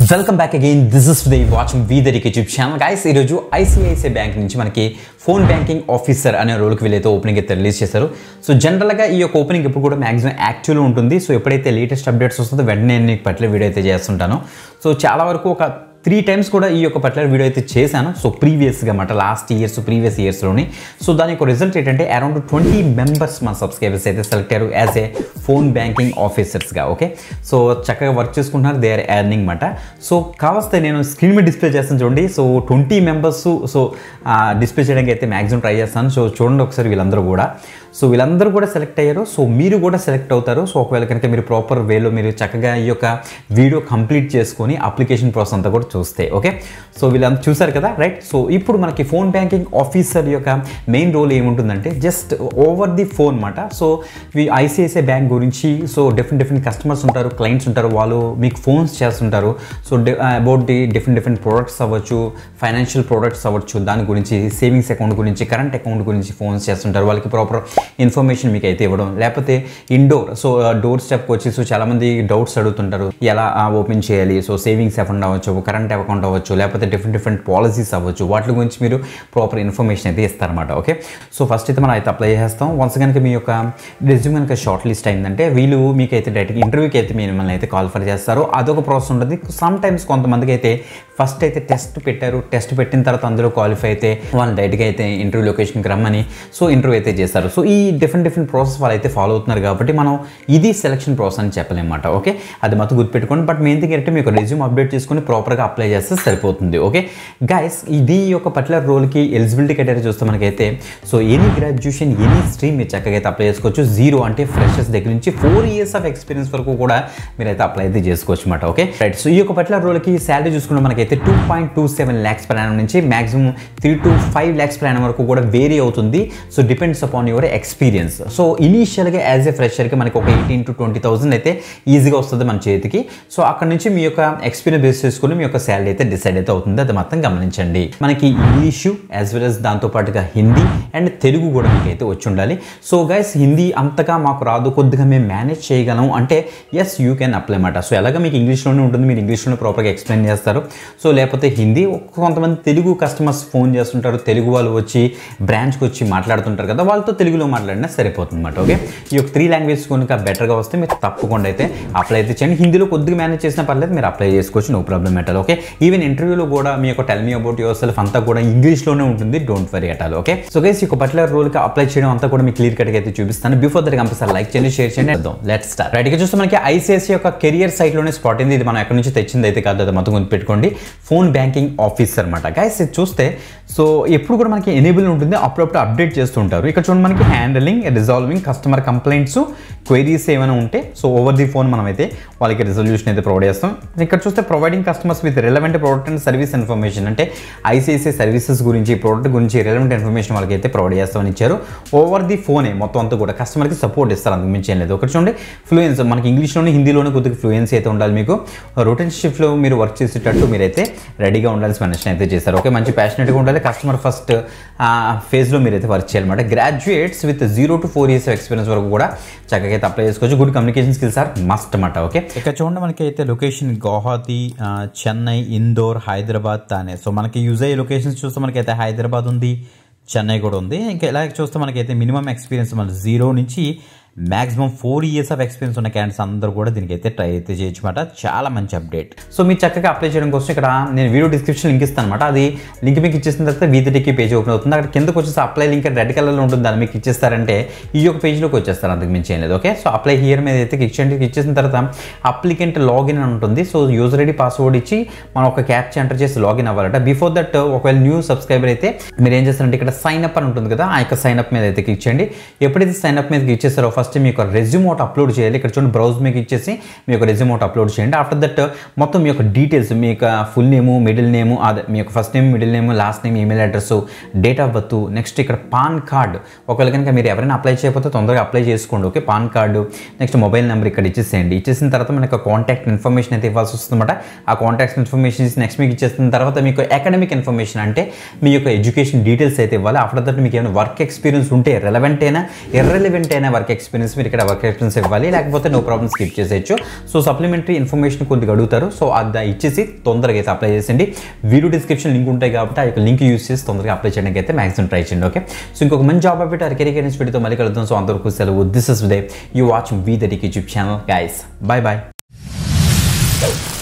welcome back again this is the watching వి దరిక్ YouTube channel guys ఈరోజు ICICI bank నుంచి మనకి ఫోన్ బ్యాంకింగ్ ఆఫీసర్ అనే రోల్కి వీళ్ళైతే ఓపెనింగ్ అయితే రిలీజ్ చేశారు సో జనరల్గా ఈ యొక్క ఓపెనింగ్ ఇప్పుడు కూడా మాక్సిమం యాక్టివ్లో ఉంటుంది సో ఎప్పుడైతే లేటెస్ట్ అప్డేట్స్ వస్తుందో వెంటనే నేను మీకు పట్ల వీడియో అయితే చేస్తుంటాను సో చాలా వరకు ఒక త్రీ టైమ్స్ కూడా ఈ యొక్క పర్టికులర్ వీడియో అయితే చేశాను సో ప్రీవియస్గా అన్నమాట లాస్ట్ ఇయర్స్ ప్రీవియస్ ఇయర్స్లోని సో దాని యొక్క రిజల్ట్ ఏంటంటే అరౌండ్ ట్వంటీ మెంబర్స్ మన సబ్స్క్రైబర్స్ అయితే సెలెక్ట్ అయ్యారు యాజ్ ఏ ఫోన్ బ్యాంకింగ్ ఆఫీసర్స్గా ఓకే సో చక్కగా వర్క్ చేసుకుంటున్నారు దే ఆర్ ఎర్నింగ్ అనమాట సో కావస్తే నేను స్క్రీన్ మీద డిస్ప్లే చేస్తాను చూడండి so twenty members so display చేయడానికి అయితే మ్యాక్సిమం ట్రై చేస్తాను సో చూడండి ఒకసారి వీళ్ళందరూ కూడా సో వీళ్ళందరూ కూడా సెలెక్ట్ అయ్యారు సో మీరు కూడా సెలెక్ట్ అవుతారు సో ఒకవేళ కనుక మీరు ప్రాపర్ వేలో మీరు చక్కగా ఈ యొక్క వీడియో కంప్లీట్ చేసుకొని అప్లికేషన్ ప్రాసెస్ అంతా కూడా చూస్తే ఓకే సో వీళ్ళంతా చూసారు కదా రైట్ సో ఇప్పుడు మనకి ఫోన్ బ్యాంకింగ్ ఆఫీసర్ యొక్క మెయిన్ రోల్ ఏముంటుందంటే జస్ట్ ఓవర్ ది ఫోన్ అనమాట సో ఐసిఐసిఐ బ్యాంక్ గురించి సో డిఫరెంట్ డిఫరెంట్ కస్టమర్స్ ఉంటారు క్లయింట్స్ ఉంటారు వాళ్ళు మీకు ఫోన్స్ చేస్తుంటారు so about the different different products అవ్వచ్చు ఫైనాన్షియల్ ప్రోడక్ట్స్ అవ్వచ్చు దాని గురించి సేవింగ్స్ అకౌంట్ గురించి కరెంట్ అకౌంట్ గురించి ఫోన్స్ చేస్తుంటారు వాళ్ళకి ప్రాపర్ ఇన్ఫర్మేషన్ మీకు అయితే ఇవ్వడం లేకపోతే ఇండోర్ సో డోర్ స్టెప్కి వచ్చి సో చాలామంది డౌట్స్ అడుగుతుంటారు ఎలా ఓపెన్ చేయాలి సో సేవింగ్స్ అకౌంట్ అవ్వచ్చు కరెంట్ అకౌంట్ అవ్వచ్చు లేకపోతే డిఫరెంట్ డిఫరెంట్ పాలసీస్ అవ్వచ్చు వాటి గురించి మీరు ప్రాపర్ ఇన్ఫర్మేషన్ అయితే ఇస్తారన్నమాట ఓకే సో ఫస్ట్ అయితే మనం అయితే అప్లై చేస్తాం వన్స్ కనుక మీ యొక్క రెజ్యూమ్ కనుక షార్ట్ లిస్ట్ అయిందంటే వీళ్ళు మీకు అయితే డైరెక్ట్గా ఇంటర్వ్యూకి అయితే మిమ్మల్ని అయితే కాల్ఫర్ చేస్తారు అదొక ప్రాసెస్ ఉంటుంది సమ్ టైమ్స్ కొంతమందికి అయితే ఫస్ట్ అయితే టెస్ట్ పెట్టారు టెస్ట్ పెట్టిన తర్వాత అందులో క్వాలిఫై అయితే వాళ్ళు డైరెక్ట్గా అయితే ఇంటర్వ్యూ లొకేషన్కి రమ్మని సో ఇంటర్వ్యూ అయితే చేస్తారు సో ఈ డిఫరెంట్ డిఫరెంట్ ప్రాసెస్ వాళ్ళు అయితే ఫాలో అవుతున్నారు కాబట్టి మనం ఇది సెలక్షన్ ప్రాసెస్ అని చెప్పలేమాట ఓకే అది మాత్రం గుర్తుపెట్టుకోండి బట్ మెయిన్ థింగ్ ఏంటంటే మీకు రెజ్యూమ్ అప్డేట్ చేసుకుని ప్రాపర్గా అప్లై చేస్తే సరిపోతుంది ఓకే గైస్ ఇది ఒక పర్టికులర్ రోల్కి ఎలిజిబిలిటీ క్రైటీరియా చూస్తే మనకైతే so any graduation any stream మీరు చక్కగా అయితే అప్లై చేసుకోవచ్చు జీరో అంటే ఫ్రెషర్స్ దగ్గర నుంచి ఫోర్ ఇయర్స్ ఆఫ్ ఎక్స్పీరియన్స్ వరకు కూడా మీరైతే అప్లై అయితే చేసుకోవచ్చు అనమాట ఓకే రైట్ సో ఈ యొక్క పర్టికులర్ రోల్కి శాలరీ చూసుకుంటే మనకైతే two point two seven lakhs per annum నుంచి maximum three to five lakhs per annum వరకు కూడా వేరీ అవుతుంది so depends upon your experience so ఇనీషియల్గా యాజ్ ఏ ఫ్రెషర్కి మనకి ఒక ఎయిటీన్ టు ట్వంటీ థౌసండ్ అయితే ఈజీగా వస్తుంది మన చేతికి సో అక్కడ నుంచి మీ యొక్క ఎక్స్పీరియన్స్ బేస్ చేసుకుని మీ యొక్క శాలరీ అయితే డిసైడ్ అయితే అవుతుంది అది మొత్తం గమనించండి మనకి ఇంగ్లీషు యాజ్ వెల్ అస్ దాంతోపాటుగా హిందీ అండ్ తెలుగు కూడా మీకు అయితే వచ్చి ఉండాలి సో గైస్ హిందీ అంతగా మాకు రాదు కొద్దిగా మేము మేనేజ్ చేయగలం అంటే ఎస్ యూ కెన్ అప్లై అన్నమాట సో ఎలాగ మీకు ఇంగ్లీష్లోనే ఉంటుంది మీరు ఇంగ్లీష్లోనే ప్రాపర్గా ఎక్స్ప్లెయిన్ చేస్తారు సో లేకపోతే హిందీ కొంతమంది తెలుగు కస్టమర్స్ ఫోన్ చేస్తుంటారు తెలుగు వాళ్ళు వచ్చి బ్రాంచ్కి వచ్చి మాట్లాడుతుంటారు కదా వాళ్ళతో తెలుగులో మాట్లాడినా సరిపోతుంది అనమాట ఓకే ఈ యొక్క త్రీ లాంగ్వేజ్ కనుక బెటర్గా వస్తే మీరు తప్పకుండా అయితే అప్లై అయితే చేయండి హిందీలో కొద్దిగా మేనేజ్ చేసినా పర్లేదు మీరు అప్లై చేసుకోవచ్చు no problem at all okay ఇంటర్వ్యూలో కూడా మీ యొక్క tell me about yourself అంతా కూడా ఇంగ్లీష్లోనే ఉంటుంది don't worry at all okay so ఈ పర్టికులర్ రోల్కి అప్లై చేయడం అంతా కూడా మీకు క్లియర్ కట్గా అయితే చూపిస్తాను బిఫోర్ దట్ కంపల్సరీ లైక్ చేయండి షేర్ చేయండి అర్థం లెట్ స్టార్ట్ రైట్గా చూస్తే మనకి ఐసిఐసి యొక్క కెరియర్ సైట్లోనే స్పాట్ అయింది ఇది మనం ఎక్కడి నుంచి తెచ్చింది అయితే కాదు అది మొత్తం గుర్తు పెట్టుకోండి ఫోన్ బ్యాంకింగ్ ఆఫీసర్ అనమాట గైస్ ఇది చూస్తే సో ఎప్పుడు కూడా మనకి ఎనేబుల్ ఉంటుంది అప్పుడప్పుడు అప్డేట్ చేస్తూ ఉంటారు ఇక్కడ చూడండి మనకి handling resolving customer complaints queries ఏమైనా ఉంటే సో ఓవర్ ది ఫోన్ మనం అయితే వాళ్ళకి రిజల్యూషన్ అయితే ప్రొవైడ్ చేస్తాం ఇక్కడ చూస్తే providing customers with relevant product and service information అంటే ఐసిఐసిఐ సర్వీసెస్ గురించి ప్రోడక్ట్ గురించి రిలవెంట్ ఇన్ఫర్మేషన్ వాళ్ళకి అయితే ప్రొవైడ్ చేస్తామని ఇచ్చారు ఓవర్ ది ఫోనే మొత్తం అంతా కూడా కస్టమర్కి సపోర్ట్ ఇస్తారు అందుకు మించి ఏం లేదు ఒకటి చూడండి ఫ్లూయెన్స్ మనకి ఇంగ్లీష్లోనే హిందీలోనే కొద్దిగా ఫ్లూయెన్సీ అయితే ఉండాలి మీకు రొటీన్ షిఫ్ట్లో మీరు వర్క్ చేసేటట్టు మీరైతే రెడీగా ఉండాల్సి మెన్షన్ అయితే చేస్తారు ఓకే మంచి ప్యాషనెట్గా ఉండాలి కస్టమర్ ఫస్ట్ ఫేజ్లో మీరైతే వర్క్ చేయాలన్నమాట graduates with zero to four years experience వరకు కూడా చక్కగా అయితే అప్లై చేసుకోవచ్చు good communication skills are must అన్నమాట ఓకే ఇక్కడ చూడండి మనకి అయితే లొకేషన్ గౌహతి ఆ, చెన్నై ఇందోర్ హైదరాబాద్ తానే సో మనకి యూజ్ అయ్యే లొకేషన్స్ చూస్తే మనకైతే హైదరాబాద్ ఉంది చెన్నై కూడా ఉంది ఇంకా ఇలా చూస్తే మనకైతే మినిమం ఎక్స్పీరియన్స్ మన జీరో నుంచి maximum four years of experience ఉన్న క్యాండిడేట్స్ అందరూ కూడా దీనికి అయితే ట్రై అయితే చేయొచ్చు అనమాట చాలా మంచి అప్డేట్ సో మీరు చక్కగా అప్లై చేయడం కోసం ఇక్కడ నేను వీడియో డిస్క్రిప్షన్ లింక్ ఇస్తాను అనమాట అది లింక్ మీకు ఇచ్చేసిన తర్వాత వీధిటికి పేజ్ ఓపెన్ అవుతుంది అక్కడ కిందకు వచ్చేసి అప్లై లింక్ రెడ్ కలర్లో ఉంటుంది దాన్ని మీకు ఇచ్చేస్తారంటే ఈ యొక్క పేజ్లోకి వచ్చేస్తారు అంతకు మించి ఏం లేదు ఓకే సో అప్లై హియర్ మీద అయితే క్లిక్ చేయండి ఇచ్చేసిన తర్వాత అప్లికెంట్ లాగిన్ అని ఉంటుంది సో యూజర్ ఐడి పాస్వర్డ్ ఇచ్చి మనం ఒక క్యాప్చ్ ఎంటర్ చేసి లాగిన్ అవ్వాలట బిఫోర్ దట్ ఒకవేళ న్యూ సబ్స్క్రైబర్ అయితే మీరు ఏం చేస్తారంటే ఇక్కడ సైన్ అప్ అని ఉంటుంది కదా ఆ యొక్క సైన్ అప్ మీద అయితే క్లిక్ చేయండి ఎప్పుడైతే సైన్ అప్ మీద క్లిక్ చేస్తారో ఫస్ట్ మీ యొక్క రెజ్యూమ్ ఒకటి అప్లోడ్ చేయాలి ఇక్కడ చూడండి బ్రౌజ్ మీకు ఇచ్చేసి మీ యొక్క రెజ్యూమ్ ఒకటి అప్లోడ్ చేయండి ఆఫ్టర్ దట్ మొత్తం మీ యొక్క డీటెయిల్స్ మీ యొక్క ఫుల్ నేము మిడిల్ నేము అదే మీ యొక్క first name middle name last name email address date of birth next ఇక్కడ పాన్ కార్డ్ ఒకవేళ కనుక మీరు ఎవరైనా అప్లై చేయకపోతే తొందరగా అప్లై చేసుకోండి okay PAN card next mobile number ఇక్కడ ఇచ్చేసేయండి ఇచ్చేసిన తర్వాత మనకు కాంటాక్ట్ ఇన్ఫర్మేషన్ అయితే ఇవ్వాల్సి వస్తుందన్నమాట ఆ కాంటాక్ట్ ఇన్ఫర్మేషన్ ఇచ్చి నెక్స్ట్ మీకు ఇచ్చేసిన తర్వాత మీకు అకాడమిక్ ఇన్ఫర్మేషన్ అంటే మీ యొక్క ఎడ్యుకేషన్ డీటెయిల్స్ అయితే ఇవ్వాలి ఆఫ్టర్ దట్ మీకు ఏమైనా వర్క్ ఎక్స్పీరియన్స్ ఉంటే రెలవెంట్ అయినా ఇర్రెలవెంట్ అయినా వర్క్ ఎక్స్పీరియన్స్ ఎక్స్పీరియన్స్ మీరు ఇక్కడ వర్క్ ఎక్స్పీరియన్స్ ఇవ్వాలి లేకపోతే నో ప్రాబ్లమ్ స్కిప్ చేసేయచ్చు సో సప్లిమెంటరీ ఇన్ఫర్మేషన్ కొద్దిగా అడుగుతారు సో అది ఇచ్చేసి తొందరగా అయితే అప్లై చేసేయండి వీడియో డిస్క్రిప్షన్ లింక్ ఉంటాయి కాబట్టి ఆ యొక్క లింక్ యూస్ చేసి తొందరగా అప్లై చేయడానికి అయితే మ్యాక్సిమం ట్రై చేయండి ఓకే సో ఇంకొక మంచి జాబ్ అప్డేట్ అరకెరీ గైడెన్స్ వీడియోతో మళ్ళీ కలుద్దాం సో అందరికీ సెలవు this is they you watch we that YouTube channel guys bye bye